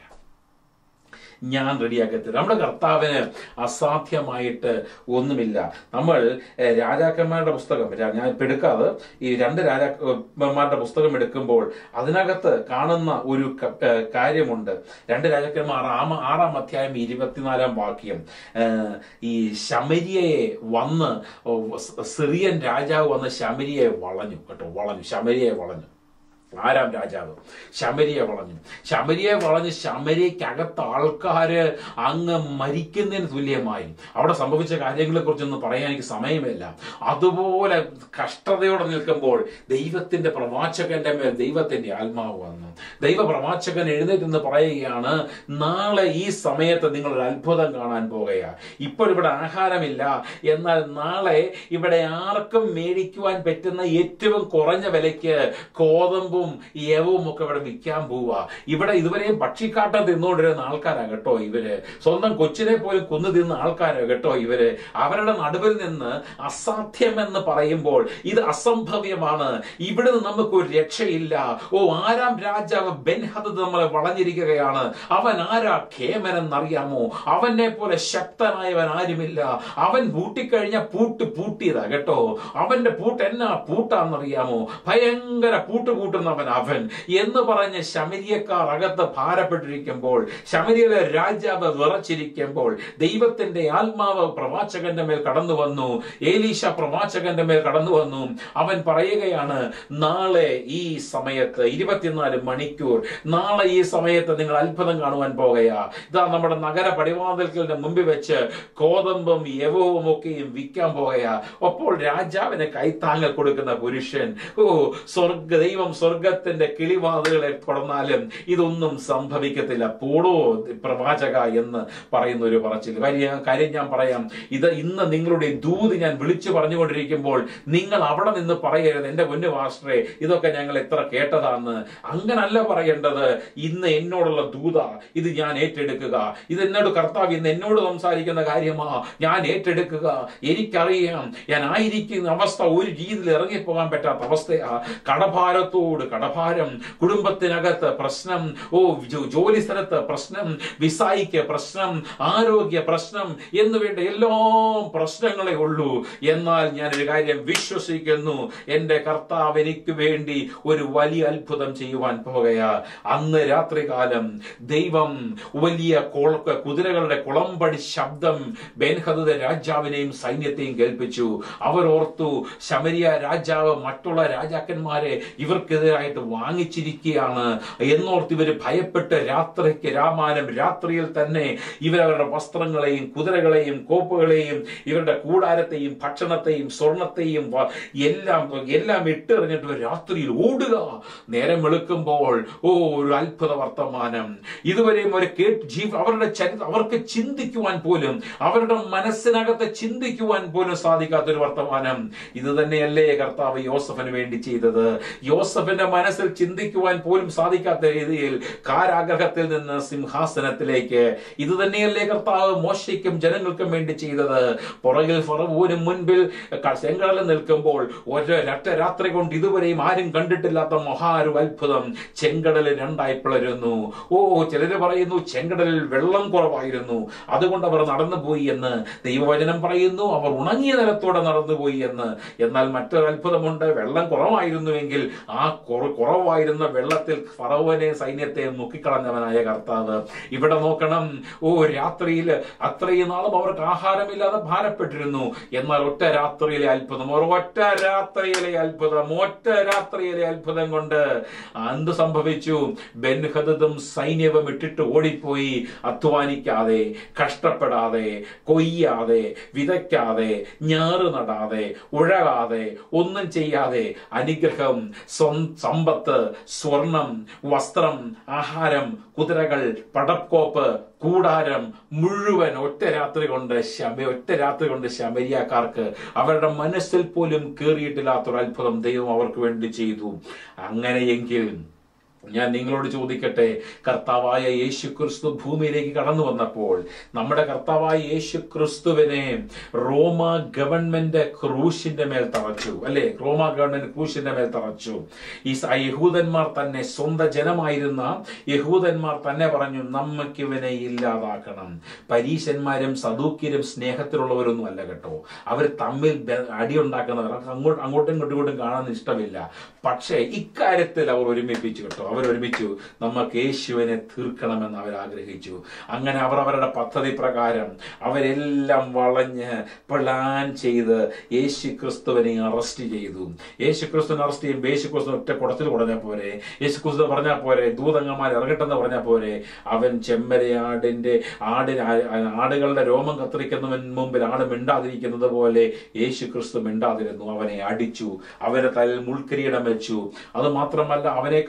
ഞാൻ റെഡിയാക്കി തരാം നമ്മുടെ കർത്താവിന് അസാധ്യമായിട്ട് ഒന്നുമില്ല നമ്മൾ ഏഹ്, രാജാക്കന്മാരുടെ പുസ്തകം രാ- ഞാൻ ഇപ്പൊ എടുക്കാതെ ഈ രണ്ട് രാജാക്കന്മാരുടെ പുസ്തകം എടുക്കുമ്പോൾ അതിനകത്ത് കാണുന്ന ഒരു ക- ഏഹ്, കാര്യമുണ്ട് രണ്ട് രാജാക്കന്മാർ ആമ ആറാം അധ്യായം ഇരുപത്തിനാലാം വാക്യം ഏഹ്, ഈ ശമരിയയെ വന്ന് ഓ, സ് സിറിയൻ രാജാവ് വന്ന് ശമരിയെ വളഞ്ഞു കേട്ടോ വളഞ്ഞു ശമരിയെ വളഞ്ഞു ആരാം രാജാവ് ശമരിയെ വളഞ്ഞു ശമരിയെ വളഞ്ഞ് ശമരിക്കകത്ത് ആൾക്കാര് അങ്ങ് മരിക്കുന്നതിന് തുല്യമായി അവിടെ സംഭവിച്ച കാര്യങ്ങളെ കുറിച്ചൊന്നും പറയാൻ എനിക്ക് സമയമില്ല അതുപോലെ കഷ്ടതയോടെ നിൽക്കുമ്പോൾ ദൈവത്തിന്റെ പ്രവാചകന്റെ മേൽ ദൈവത്തിന്റെ ആത്മാവ് വന്നു ദൈവപ്രവാചകൻ എഴുന്നേറ്റ് എന്ന് പറയുകയാണ് നാളെ ഈ സമയത്ത് നിങ്ങൾ ഒരു അത്ഭുതം കാണാൻ പോകുക ഇപ്പോൾ ഇവിടെ ആഹാരമില്ല എന്നാൽ നാളെ ഇവിടെ ആർക്കും മേടിക്കുവാൻ പറ്റുന്ന ഏറ്റവും കുറഞ്ഞ വിലയ്ക്ക് കോതമ്പും യവവും ഒക്കെ ഇവിടെ വിൽക്കാൻ പോവുക ഇവിടെ ഇതുവരെയും പക്ഷിക്കാട്ടം തിന്നുകൊണ്ടിരുന്ന ആൾക്കാരാ കേട്ടോ ഇവര് സ്വന്തം കൊച്ചിനെ പോലും കൊന്നു തിന്ന ആൾക്കാരാ കേട്ടോ ഇവര് അവരുടെ നടുവിൽ നിന്ന് അസാധ്യമെന്ന് പറയുമ്പോൾ ഇത് അസംഭവ്യമാണ് ഇവിടുന്ന് നമുക്ക് ഒരു രക്ഷയില്ല ഓ ആരാം രാജാവ് ബെൻഹദ് നമ്മളെ വളഞ്ഞിരിക്കുകയാണ് അവൻ ആരാ ഖേമൻ എന്നറിയാമോ അവനെ പോലെ ശക്തനായവൻ ആരുമില്ല അവൻ പൂട്ടിക്കഴിഞ്ഞ പൂട്ട് പൂട്ടിയതാ കേട്ടോ അവന്റെ പൂട്ട് എന്നാ പൂട്ടാന്നറിയാമോ ഭയങ്കര പൂട്ട് കൂട്ടുന്നവൻ അവൻ എന്ന് പറഞ്ഞ് ശമരിയക്കാർ അകത്ത് ഭാരപ്പെട്ടിരിക്കുമ്പോൾ ശമരിയിലെ രാജാവ് വിറച്ചിരിക്കുമ്പോൾ ദൈവത്തിന്റെ ആത്മാവ് പ്രവാചകന്റെ മേൽ കടന്നു വന്നു ഏലീശ പ്രവാചകന്റെ മേൽ കടന്നു വന്നു അവൻ പറയുകയാണ് നാളെ ഈ സമയത്ത് ഇരുപത്തിനാല് മണിക്കൂർ നാളെ ഈ സമയത്ത് നിങ്ങൾ അത്ഭുതം കാണുവാൻ പോകുകയാ ഇതാ നമ്മുടെ നഗര പടിവാതിൽക്കലിന്റെ മുമ്പിൽ വെച്ച് കോതമ്പും യവവും ഒക്കെയും വിൽക്കാൻ പോകുകയാ അപ്പോൾ രാജാവിന് കൈത്താങ്ങൽ കൊടുക്കുന്ന പുരുഷൻ ഓ സ്വർഗ ദൈവം സ്വർഗത്തിന്റെ കിളിവാതിലുകളെ തുറന്നാലും ഇതൊന്നും സംഭവിക്കത്തില്ല പോടോ പ്രവാചക എന്ന് പറയുന്ന ഒരു പറച്ചിൽ കാര്യം കാര്യം ഞാൻ പറയാം ഇത് ഇന്ന് നിങ്ങളുടെ ദൂത് ഞാൻ വിളിച്ചു പറഞ്ഞുകൊണ്ടിരിക്കുമ്പോൾ നിങ്ങൾ അവിടെ നിന്ന് പറയരുത് എന്റെ പൊന്നു മാസ്റ്ററെ ഇതൊക്കെ ഞങ്ങൾ എത്ര കേട്ടതാന്ന് അങ്ങനല്ല പറയേണ്ടത് ഇന്ന് എന്നോടുള്ള ദൂത ഇത് ഞാൻ ഏറ്റെടുക്കുക ഇത് എന്നോട് കർത്താവ് ഇന്ന് എന്നോട് സംസാരിക്കുന്ന കാര്യമാ ഞാൻ ഏറ്റെടുക്കുക എനിക്കറിയാം ഞാൻ ആയിരിക്കുന്ന അവസ്ഥ ഒരു രീതിയിൽ ഇറങ്ങിപ്പോകാൻ പറ്റാത്ത അവസ്ഥയാ കടഭാരത്തോട് കടഭാരം കുടുംബത്തിനകത്ത് പ്രശ്നം ഓ ജോ- ജോലി സ്ഥലത്ത് പ്രശ്നം വിസായിക്ക് പ്രശ്നം ആരോഗ്യ പ്രശ്നം എന്ന് വേണ്ട എല്ലാ പ്രശ്നങ്ങളെ ഉള്ളൂ എന്നാൽ ഞാൻ ഒരു കാര്യം വിശ്വസിക്കുന്നു എന്റെ കർത്താവ് എനിക്ക് വേണ്ടി ഒരു വലിയ അത്ഭുതം ചെയ്യുവാൻ പോകുകയാ അന്ന് രാത്രികാലം ദൈവം വലിയ കോള- കുതിരകളുടെ കുളമ്പടി ശബ്ദം ബെൻഹദ രാജാവിനെയും സൈന്യത്തെയും കേൾപ്പിച്ചു അവർ ഓർത്തു ശമരിയ രാജാവ് മറ്റുള്ള രാജാക്കന്മാരെ ഇവർക്കെതിരായിട്ട് വാങ്ങിച്ചിരിക്കുകയാണ് എന്നോർത്ത് ഇവർ ഭയപ്പെട്ട് രാത്രിക്ക് രാമാനം രാത്രിയിൽ തന്നെ ഇവരവരുടെ വസ്ത്രങ്ങളെയും കുതിരകളെയും കോപ്പുകളെയും ഇവരുടെ കൂടാരത്തെയും ഭക്ഷണത്തെയും സ്വർണത്തെയും വ- എല്ലാം എല്ലാം ഇട്ടെറിഞ്ഞിട്ട് ഇവർ രാത്രിയിൽ ഓടുക നേരം വെളുക്കുമ്പോൾ ഓ ഒരു അത്ഭുത വർത്തമാനം ഇതുവരെയും അവർ കേട്ട് ജീവ അവരുടെ ചരിത്രം അവർക്ക് ചിന്തിക്കുവാൻ പോലും അവരുടെ മനസ്സിനകത്ത് ചിന്തിക്കുവാൻ പോലും സാധിക്കാത്തൊരു വർത്തമാനം ഇത് തന്നെയല്ലേ കർത്താവ് യോസഫിന് വേണ്ടി ചെയ്തത് യോസഫിന്റെ മനസ്സിൽ ചിന്തിക്കുവാൻ പോലും സാധിക്കാത്ത രീതിയിൽ കാരാഗ്രഹത്തിൽ നിന്ന് സിംഹാസനത്തിലേക്ക് ഇത് തന്നെയല്ലേ കർത്താവ് മോശയ്ക്കും ജനങ്ങൾക്കും വേണ്ടി ചെയ്തത് പുറകിൽ ഫറവൂനും മുൻപിൽ ക- ചെങ്കടലിൽ നിൽക്കുമ്പോൾ ഒരു രട്ട രാത്രി കൊണ്ട് ഇതുവരെയും ആരും കണ്ടിട്ടില്ലാത്ത മഹാ ഒരു അത്ഭുതം ചെങ്കടൽ രണ്ടായി പിളരുന്നു ഓ ചിലര് പറയുന്നു ചെങ്കടലിൽ വെള്ളം കുറവായിരുന്നു അതുകൊണ്ട് അവർ നടന്നുപോയി എന്ന് ദൈവവചനം പറയുന്നു അവർ ഉണങ്ങിയ നിലത്തോടെ നടന്നുപോയി എന്ന് എന്നാൽ മറ്റൊരു അത്ഭുതമുണ്ട് വെള്ളം കുറവായിരുന്നുവെങ്കിൽ ആ കുറ- കുറവായിരുന്ന വെള്ളത്തിൽ ഫറവനെ സൈന്യത്തെ മുക്കിക്കളഞ്ഞവനായ കർത്താവ് ഇവിടെ നോക്കണം ഓ രാത്രിയിൽ അത്രയും നാളും അവർക്ക് ആഹാരമില്ലാതെ ഭാരപ്പെട്ടിരുന്നു എന്നാൽ ഒറ്റ രാത്രിയിലെ അത്ഭുതം ഒരു ഒറ്റ രാത്രിയിലെ അത്ഭുതം ഒറ്റ രാത്രിയിലെ അത്ഭുതം കൊണ്ട് എന്ത് സംഭവിച്ചു ബെൻഹദും സൈന്യവും ഇട്ടിട്ട് ഓടിപ്പോയി അധ്വാനിക്കാതെ കഷ്ടപ്പെടാതെ കൊയ്യാതെ വിതയ്ക്കാതെ ഞാറ് നടാതെ ഉഴകാതെ ഒന്നും ചെയ്യാതെ അനുഗ്രഹം സ്വം- സമ്പത്ത് സ്വർണം വസ്ത്രം ആഹാരം കുതിരകൾ പടക്കോപ്പ് കൂടാരം മുഴുവൻ ഒറ്റ രാത്രി കൊണ്ട് ശമ ഒറ്റ രാത്രി കൊണ്ട് ശമരിയാക്കാർക്ക് അവരുടെ മനസ്സിൽ പോലും കേറിയിട്ടില്ലാത്തൊരു അത്ഭുതം ദൈവം അവർക്ക് വേണ്ടി ചെയ്തു അങ്ങനെയെങ്കിൽ ഞാൻ നിങ്ങളോട് ചോദിക്കട്ടെ കർത്താവായ യേശു ക്രിസ്തു ഭൂമിയിലേക്ക് കടന്നു വന്നപ്പോൾ നമ്മുടെ കർത്താവായ യേശു ക്രിസ്തുവിനെ റോമ ഗവൺമെന്റ് ക്രൂശിന്റെ മേൽ തറച്ചു അല്ലെ റോമ ഗവൺമെന്റ് ക്രൂശിന്റെ മേൽ തറച്ചു ഈ സ- യഹൂദന്മാർ തന്നെ സ്വന്തം ജനമായിരുന്ന യഹൂദന്മാർ തന്നെ പറഞ്ഞു നമുക്ക് ഇവനെ ഇല്ലാതാക്കണം പരീശന്മാരും സദൂക്യരും സ്നേഹത്തിലുള്ളവരൊന്നും അല്ല കേട്ടോ അവർ തമ്മിൽ ബ- അടിയുണ്ടാക്കുന്നവർ അവർക്ക് അങ്ങോട്ട് അങ്ങോട്ടും ഇങ്ങോട്ടും ഇങ്ങോട്ടും കാണാൻ ഇഷ്ടമില്ല പക്ഷേ ഇക്കാര്യത്തിൽ അവർ ഒരുമിപ്പിച്ചു കേട്ടോ അവർ ഒരുമിച്ചു നമുക്ക് യേശുവിനെ തീർക്കണമെന്ന് അവർ ആഗ്രഹിച്ചു അങ്ങനെ അവർ അവരുടെ പദ്ധതി പ്രകാരം അവരെല്ലാം വളഞ്ഞ് പ്ലാൻ ചെയ്ത് യേശു ക്രിസ്തുവിനെ അറസ്റ്റ് ചെയ്തു യേശു ക്രിസ്തുവിനെ അറസ്റ്റ് ചെയ്യുമ്പോൾ യേശു ക്രിസ്തു ഒറ്റ കുടത്തിൽ പറഞ്ഞാൽ പോരെ യേശു ക്രിസ്തു പറഞ്ഞാൽ പോരെ ദൂതങ്ങന്മാർ ഇറങ്ങട്ടെന്ന് പറഞ്ഞാൽ പോരെ അവൻ ചെമ്മരയാടിന്റെ ആടിന് ആ- ആടുകളുടെ രോമം കത്തിരിക്കുന്നവൻ മുമ്പിൽ ആട് മിണ്ടാതിരിക്കുന്നത് പോലെ യേശു ക്രിസ്തു മിണ്ടാതിരുന്നു അവനെ അടിച്ചു അവന്റെ തലയിൽ മുൾക്കിരീടം വെച്ചു അത് മാത്രമല്ല അവനേക്കാളും ഭാരം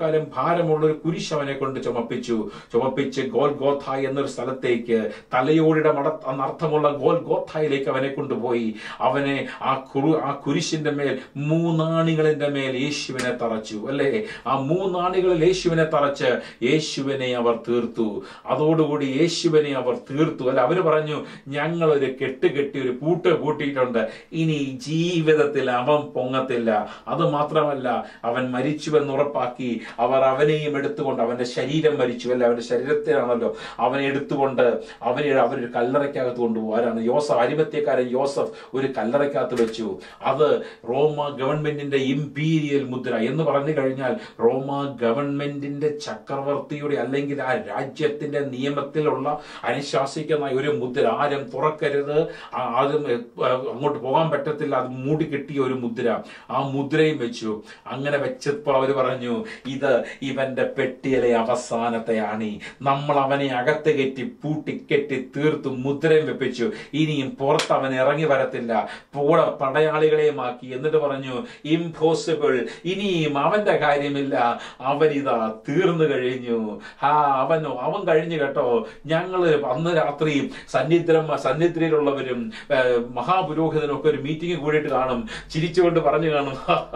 ഭാരമുള്ള ഒരു കുരിശ് അവനെ കൊണ്ട് ചുമപ്പിച്ചു ചുമപ്പിച്ച് ഗോൽ ഗോഥ എന്നൊരു സ്ഥലത്തേക്ക് തലയോടിയുടെ മട അർത്ഥമുള്ള ഗോൽ ഗോഥായിലേക്ക് അവനെ കൊണ്ടുപോയി അവനെ ആ കുറു ആ കുരിശിന്റെ മേൽ മൂന്നാണികളിന്റെ മേൽ യേശുവിനെ തറച്ചു അല്ലേ ആ മൂന്നാണികളിൽ യേശുവിനെ തറച്ച് യേശുവിനെ അവർ തീർത്തു അതോടുകൂടി യേശുവിനെ അവർ തീർത്തു അല്ല അവര് പറഞ്ഞു ഞങ്ങൾ ഒരു കെട്ട് കെട്ടി ഒരു പൂട്ട് കൂട്ടിയിട്ടുണ്ട് ഇനി ജീവിതത്തിൽ അവൻ പൊങ്ങത്തില്ല അത് മാത്രമല്ല അവൻ മരിച്ചുവെന്ന് ഉറപ്പാക്കി അവർ അവനെയും എടുത്തുകൊണ്ട് അവന്റെ ശരീരം മരിച്ചു അല്ല അവന്റെ ശരീരത്തിലാണല്ലോ അവനെ എടുത്തുകൊണ്ട് അവനെ അവരൊരു കല്ലറയ്ക്കകത്ത് കൊണ്ടുപോകും ആരാണ് യോസഫ് അരിമത്യക്കാരൻ യോസഫ് ഒരു കല്ലറയ്ക്കകത്ത് വെച്ചു അത് റോമ ഗവൺമെന്റിന്റെ ഇമ്പീരിയൽ മുദ്ര എന്ന് പറഞ്ഞു കഴിഞ്ഞാൽ റോമ ഗവൺമെന്റിന്റെ ചക്രവർത്തിയുടെ അല്ലെങ്കിൽ ആ രാജ്യത്തിന്റെ നിയമത്തിലുള്ള അനുശാസിക്കുന്ന ഒരു മുദ്ര ആരും തുറക്കരുത് ആ- ആരും എ, അങ്ങോട്ട് പോകാൻ പറ്റത്തില്ല അത് മൂടി കെട്ടിയ ഒരു മുദ്ര ആ മുദ്രയും വെച്ചു അങ്ങനെ വെച്ചപ്പോൾ അവർ പറഞ്ഞു ഇത് ഇവന്റെ പെട്ടിയിലെ അവസാനത്തെ ആണി നമ്മൾ അവനെ അകത്ത് കെട്ടി പൂട്ടിക്കെട്ടി തീർത്ത് മുദ്രയും വെപ്പിച്ചു ഇനിയും പുറത്ത് അവൻ ഇറങ്ങി വരത്തില്ല കൂടെ പടയാളികളെയുമാക്കി എന്നിട്ട് പറഞ്ഞു ഇംപോസിബിൾ ഇനിയും അവന്റെ കാര്യമില്ല അവൻ ഇതാ തീർന്നു കഴിഞ്ഞു ആ അവൻ അവൻ കഴിഞ്ഞു കേട്ടോ ഞങ്ങള് അന്ന് രാത്രി സന്നിധ്രം സന്നിധിയിലുള്ളവരും ഏഹ്, മഹാപുരോഹിതനും ഒക്കെ ഒരു മീറ്റിംഗ് കൂടിയിട്ട് കാണും ചിരിച്ചുകൊണ്ട് പറഞ്ഞു കാണും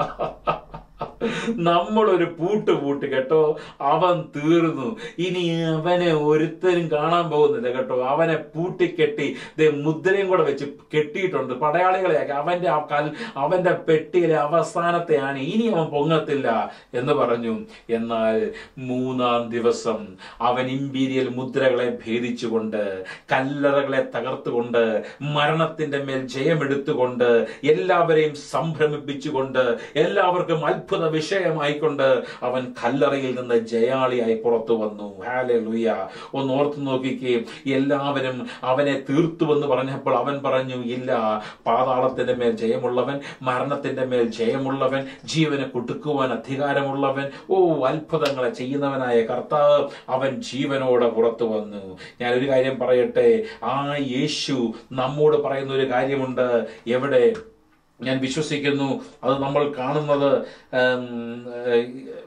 നമ്മളൊരു പൂട്ട് പൂട്ട് കേട്ടോ അവൻ തീർന്നു ഇനി അവനെ ഒരുത്തരും കാണാൻ പോകുന്നില്ല കേട്ടോ അവനെ പൂട്ടിക്കെട്ടി ദേ മുദ്രയും കൂടെ വെച്ച് കെട്ടിയിട്ടുണ്ട് പടയാളികളെയാക്കി അവന്റെ ആ കൽ അവന്റെ പെട്ടിയിലെ അവസാനത്തെ ആണ് ഇനി അവൻ പൊങ്ങത്തില്ല എന്ന് പറഞ്ഞു എന്നാൽ മൂന്നാം ദിവസം അവൻ ഇമ്പീരിയൽ മുദ്രകളെ ഭേദിച്ചുകൊണ്ട് കല്ലറകളെ തകർത്തുകൊണ്ട് മരണത്തിന്റെ മേൽ ജയമെടുത്തുകൊണ്ട് എല്ലാവരെയും സംഭ്രമിപ്പിച്ചുകൊണ്ട് എല്ലാവർക്കും അത്ഭുത വിഷയമായിക്കൊണ്ട് അവൻ കല്ലറയിൽ നിന്ന് ജയാളിയായി പുറത്തു വന്നു ഹാലൂയ ഒന്ന് ഓർത്തു നോക്കിക്കേ എല്ലാവരും അവനെ തീർത്തുവെന്ന് പറഞ്ഞപ്പോൾ അവൻ പറഞ്ഞു ഇല്ല പാതാളത്തിന്റെ മേൽ ജയമുള്ളവൻ മരണത്തിന്റെ മേൽ ജയമുള്ളവൻ ജീവനെ കൊടുക്കുവാൻ അധികാരമുള്ളവൻ ഓ അത്ഭുതങ്ങളെ ചെയ്യുന്നവനായ കർത്താവ് അവൻ ജീവനോടെ പുറത്തു വന്നു ഞാൻ ഒരു കാര്യം പറയട്ടെ ആ യേശു നമ്മോട് പറയുന്ന ഒരു കാര്യമുണ്ട് എവിടെ ഞാൻ വിശ്വസിക്കുന്നു അത് നമ്മൾ കാണുന്നത് ഉം, ഏഹ്,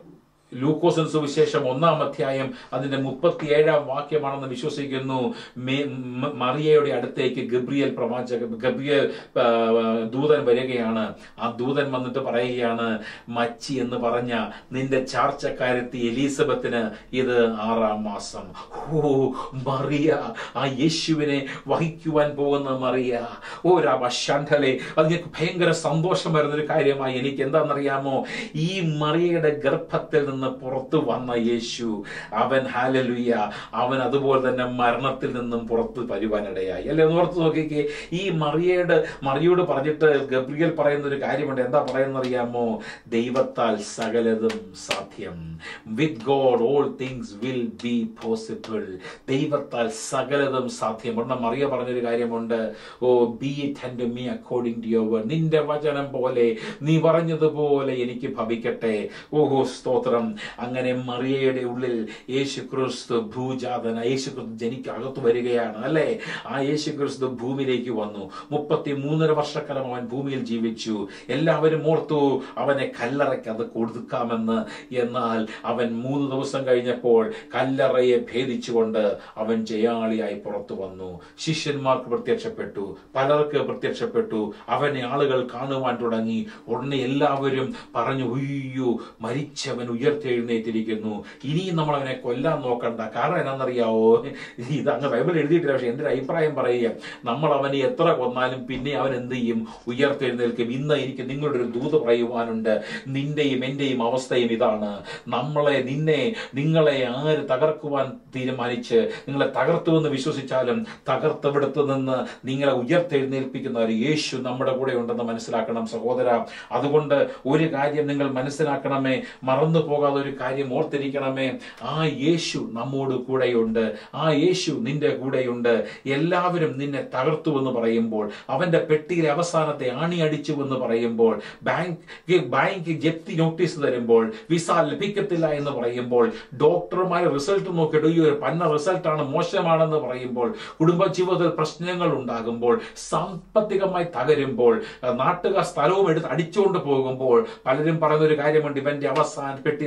ലൂക്കോസൻ സുവിശേഷം ഒന്നാം അധ്യായം അതിന്റെ മുപ്പത്തിയേഴാം വാക്യമാണെന്ന് വിശ്വസിക്കുന്നു മേ- മ- മറിയയുടെ അടുത്തേക്ക് ഗബ്രിയൽ പ്രവാചക ഗബ്രിയൽ ആ, ദൂതൻ വരികയാണ് ആ ദൂതൻ വന്നിട്ട് പറയുകയാണ് മച്ചി എന്ന് പറഞ്ഞ നിന്റെ ചാർച്ചക്കാരത്തി എലീസബത്തിന് ഇത് ആറാം മാസം ഓ മറിയ ആ യേശുവിനെ വഹിക്കുവാൻ പോകുന്ന മറിയ ഓ രാമശാന്തലെ അത് ഞങ്ങൾക്ക് ഭയങ്കര സന്തോഷം വരുന്ന ഒരു കാര്യമായി എനിക്ക് എന്താണെന്നറിയാമോ ഈ മറിയയുടെ ഗർഭത്തിൽ നിന്ന് പുറത്തു വന്ന യേശു അവൻ ഹാലലുയ്യ അവൻ അതുപോലെ തന്നെ മരണത്തിൽ നിന്നും പുറത്ത് വരുവാനിടയായി അല്ലെ ഒന്ന് ഓർത്ത് നോക്കിക്കേ ഈ മറിയയുടെ മറിയോട് പറഞ്ഞിട്ട് ഗബ്രിയൽ പറയുന്ന ഒരു കാര്യമുണ്ട് എന്താ പറയുന്നത് അറിയാമോ ദൈവത്താൽ സകലതും സാധ്യം with God all things will be possible ദൈവത്താൽ സകലതും സാധ്യം ഉടനെ മറിയ പറഞ്ഞൊരു കാര്യമുണ്ട് oh be it and me according to your നിന്റെ വചനം പോലെ നീ പറഞ്ഞതുപോലെ എനിക്ക് ഭവിക്കട്ടെ ഓഹോ സ്തോത്രം അങ്ങനെ മറിയയുടെ ഉള്ളിൽ യേശു ക്രിസ്തു ഭൂജാതന യേശു ക്രിസ്തു ജനിക്ക് അകത്ത് വരികയാണ് അല്ലേ ആ യേശു ക്രിസ്തു ഭൂമിയിലേക്ക് വന്നു മുപ്പത്തി മൂന്നര വർഷക്കാലം അവൻ ഭൂമിയിൽ ജീവിച്ചു എല്ലാവരും ഓർത്തു അവനെ കല്ലറയ്ക്ക് അത് കൊടുക്കാമെന്ന് എന്നാൽ അവൻ മൂന്ന് ദിവസം കഴിഞ്ഞപ്പോൾ കല്ലറയെ ഭേദിച്ചുകൊണ്ട് അവൻ ജയാളിയായി പുറത്തു വന്നു ശിഷ്യന്മാർക്ക് പ്രത്യക്ഷപ്പെട്ടു പലർക്ക് പ്രത്യക്ഷപ്പെട്ടു അവനെ ആളുകൾ കാണുവാൻ തുടങ്ങി ഉടനെ എല്ലാവരും പറഞ്ഞു ഉയ്യോ മരിച്ചവൻ ഉയർത്തെഴുന്നേറ്റിരിക്കുന്നു ഇനിയും നമ്മൾ അവനെ കൊല്ലാൻ നോക്കണ്ട കാരണം എന്നാണെന്നറിയാവോ ഇത് അങ്ങ് ബൈബിൾ എഴുതിയിട്ടില്ല പക്ഷെ എന്റെ ഒരു അഭിപ്രായം പറയുക നമ്മൾ അവനെ എത്ര കൊന്നാലും പിന്നെ അവൻ എന്ത് ചെയ്യും ഉയർത്തെഴുന്നേൽക്കും ഇന്ന് എനിക്ക് നിങ്ങളുടെ ഒരു ദൂത് പറയുവാനുണ്ട് നിന്റെയും എന്റെയും അവസ്ഥയും ഇതാണ് നമ്മളെ നിന്നെ നിങ്ങളെ ആര് തകർക്കുവാൻ തീരുമാനിച്ച് നിങ്ങളെ തകർത്തുവെന്ന് വിശ്വസിച്ചാലും തകർത്തവിടത്ത് നിന്ന് നിങ്ങളെ ഉയർത്തെഴുന്നേൽപ്പിക്കുന്ന ഒരു യേശു നമ്മുടെ കൂടെ ഉണ്ടെന്ന് മനസ്സിലാക്കണം സഹോദര അതുകൊണ്ട് ഒരു കാര്യം നിങ്ങൾ മനസ്സിലാക്കണമേ മറന്നു പോകാതെ ഒരു കാര്യം ഓർത്തിരിക്കണമേ ആ യേശു നമ്മോട് കൂടെയുണ്ട് ആ യേശു നിന്റെ കൂടെയുണ്ട് എല്ലാവരും നിന്നെ തകർത്തു എന്ന് പറയുമ്പോൾ അവന്റെ പെട്ടിയിലെ അവസാനത്തെ ആണി അടിച്ചു എന്ന് പറയുമ്പോൾ ബാങ്ക് ബാങ്ക് ജപ്തി നോട്ടീസ് തരുമ്പോൾ വിസ ലഭിക്കത്തില്ല എന്ന് പറയുമ്പോൾ ഡോക്ടർമാർ റിസൾട്ട് നോക്കിയിട്ട് ഈ ഒരു പന്ന റിസൾട്ടാണ് മോശമാണെന്ന് പറയുമ്പോൾ കുടുംബജീവിതത്തിൽ പ്രശ്നങ്ങൾ ഉണ്ടാകുമ്പോൾ സാമ്പത്തികമായി തകരുമ്പോൾ അഹ് നാട്ടുകാർ സ്ഥലവും എടുത്ത് അടിച്ചുകൊണ്ട് പോകുമ്പോൾ പലരും പറയുന്ന ഒരു കാര്യമുണ്ട് ഇവന്റെ അവസാന പെട്ടിയിൽ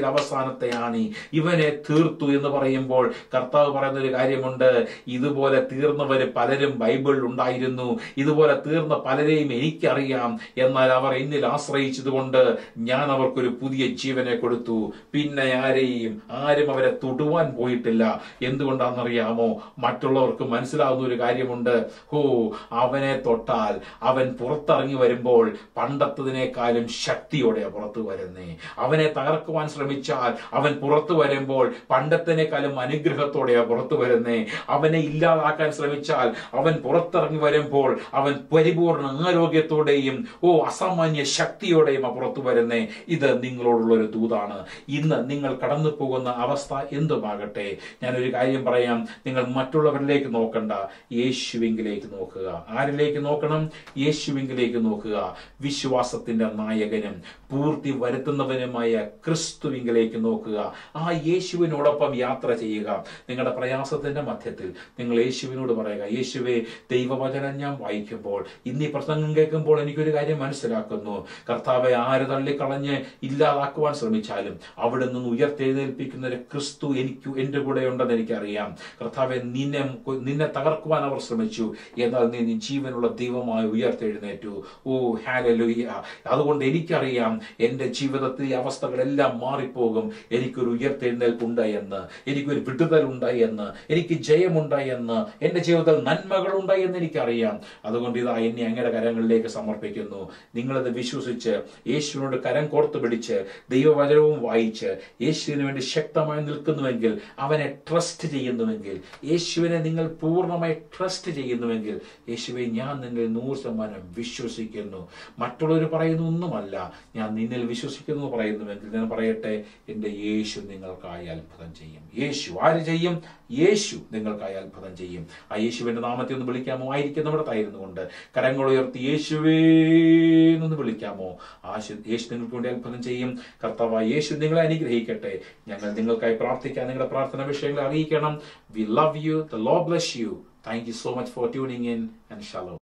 അവസാനത്തെ ആണി ഇവനെ തീർത്തു എന്ന് പറയുമ്പോൾ കർത്താവ് പറയുന്ന ഒരു കാര്യമുണ്ട് ഇതുപോലെ തീർന്നവര് പലരും ബൈബിളിൽ ഉണ്ടായിരുന്നു ഇതുപോലെ തീർന്ന പലരെയും എനിക്കറിയാം എന്നാൽ അവർ എന്നിൽ ആശ്രയിച്ചതുകൊണ്ട് ഞാൻ അവർക്കൊരു പുതിയ ജീവനെ കൊടുത്തു പിന്നെ ആരെയും ആരും അവരെ തൊടുവാൻ പോയിട്ടില്ല എന്തുകൊണ്ടാണെന്നറിയാമോ മറ്റുള്ളവർക്ക് മനസ്സിലാവുന്ന ഒരു കാര്യമുണ്ട് ഹോ അവനെ തൊട്ടാൽ അവൻ പുറത്തിറങ്ങി വരുമ്പോൾ പണ്ടത്തതിനേക്കാളും ശക്തിയോടെ പുറത്തു വരുന്നേ അവനെ തകർക്കുവാൻ ശ്രമിച്ചാൽ അവൻ പുറത്തു വരുമ്പോൾ പണ്ടത്തിനേക്കാളും അനുഗ്രഹത്തോടെയാ പുറത്തു വരുന്നേ അവനെ ഇല്ലാതാക്കാൻ ശ്രമിച്ചാൽ അവൻ പുറത്തിറങ്ങി വരുമ്പോൾ അവൻ പരിപൂർണ ആരോഗ്യത്തോടെയും ഓ അസാമാന്യ ശക്തിയോടെയും ആ പുറത്തു വരുന്നേ ഇത് നിങ്ങളോടുള്ള ഒരു ദൂതാണ് ഇന്ന് നിങ്ങൾ കടന്നു പോകുന്ന അവസ്ഥ എന്തുമാകട്ടെ ഞാനൊരു കാര്യം പറയാം നിങ്ങൾ മറ്റുള്ളവരിലേക്ക് നോക്കണ്ട യേശുവിങ്കിലേക്ക് നോക്കുക ആരിലേക്ക് നോക്കണം യേശുവിങ്കിലേക്ക് നോക്കുക വിശ്വാസത്തിന്റെ നായകനും പൂർത്തി വരുത്തുന്നവനുമായ ക്രിസ്തുവിങ്കിലേക്ക് നോക്കുക ആ യേശുവിനോടൊപ്പം യാത്ര ചെയ്യുക നിങ്ങളുടെ പ്രയാസത്തിന്റെ മധ്യത്തിൽ നിങ്ങൾ യേശുവിനോട് പറയുക യേശുവെ ദൈവവചനം ഞാൻ വായിക്കുമ്പോൾ ഇന്ന് ഈ പ്രസംഗം കേൾക്കുമ്പോൾ എനിക്കൊരു കാര്യം മനസ്സിലാക്കുന്നു കർത്താവെ ആര് തള്ളിക്കളഞ്ഞ് ഇല്ലാതാക്കുവാൻ ശ്രമിച്ചാലും അവിടെ നിന്ന് ഉയർത്തെഴുന്നേൽപ്പിക്കുന്ന ഒരു ക്രിസ്തു എനിക്ക് എന്റെ കൂടെ ഉണ്ടെന്ന് എനിക്കറിയാം കർത്താവെ നിന്നെ നിന്നെ തകർക്കുവാൻ അവർ ശ്രമിച്ചു എന്നാൽ നീ നീ ജീവനുള്ള ദൈവമായി ഉയർത്തെഴുന്നേറ്റു ഓ ഹാലലുയ്യ അതുകൊണ്ട് എനിക്കറിയാം എന്റെ ജീവിതത്തിൽ ഈ അവസ്ഥകളെല്ലാം മാറിപ്പോകും എനിക്കൊരു ഉയർത്തെഴുന്നേൽപ്പുണ്ട് എന്ന് എനിക്കൊരു വിടുതലുണ്ട് എന്ന് എനിക്ക് ജയമുണ്ട് എന്ന് എന്റെ ജീവിതത്തിൽ നന്മകളുണ്ട് എന്ന് എനിക്കറിയാം അതുകൊണ്ട് ഇതാ എന്നെ അങ്ങയുടെ കരങ്ങളിലേക്ക് സമർപ്പിക്കുന്നു നിങ്ങളത് വിശ്വസിച്ച് യേശുവിനോട് കരം കോർത്ത് പിടിച്ച് ദൈവവചനവും വായിച്ച് യേശുവിന് വേണ്ടി ശക്തമായി നിൽക്കുന്നുവെങ്കിൽ അവനെ ട്രസ്റ്റ് ചെയ്യുന്നുവെങ്കിൽ യേശുവിനെ നിങ്ങൾ പൂർണ്ണമായി ട്രസ്റ്റ് ചെയ്യുന്നുവെങ്കിൽ യേശുവെ ഞാൻ നിന്നിൽ നൂറ് ശതമാനം വിശ്വസിക്കുന്നു മറ്റുള്ളവർ പറയുന്ന ഒന്നുമല്ല ഞാൻ നിന്നിൽ വിശ്വസിക്കുന്നു എന്ന് പറയുന്നുവെങ്കിൽ ഞാൻ പറയട്ടെ എൻ്റെ യേശു നിങ്ങൾക്കായി അത്ഭുതം ചെയ്യും യേശു ആര് ചെയ്യും യേശു നിങ്ങൾക്കായി അത്ഭുതം ചെയ്യും ആ യേശുവിന്റെ നാമത്തെ ഒന്ന് വിളിക്കാമോ ആയിരിക്കും നമ്മുടെ തായിരുന്നു കൊണ്ട് കരങ്ങൾ ഉയർത്തി യേശുവേ എന്നൊന്ന് വിളിക്കാമോ ആ ശു- യേശു നിങ്ങൾക്ക് വേണ്ടി അത്ഭുതം ചെയ്യും കർത്താവ് യേശു നിങ്ങളെ അനുഗ്രഹിക്കട്ടെ ഞങ്ങൾ നിങ്ങൾക്കായി പ്രാർത്ഥിക്കാൻ നിങ്ങളുടെ പ്രാർത്ഥന വിഷയങ്ങൾ അറിയിക്കണം we love you the Lord bless you thank you so much for tuning in and shallow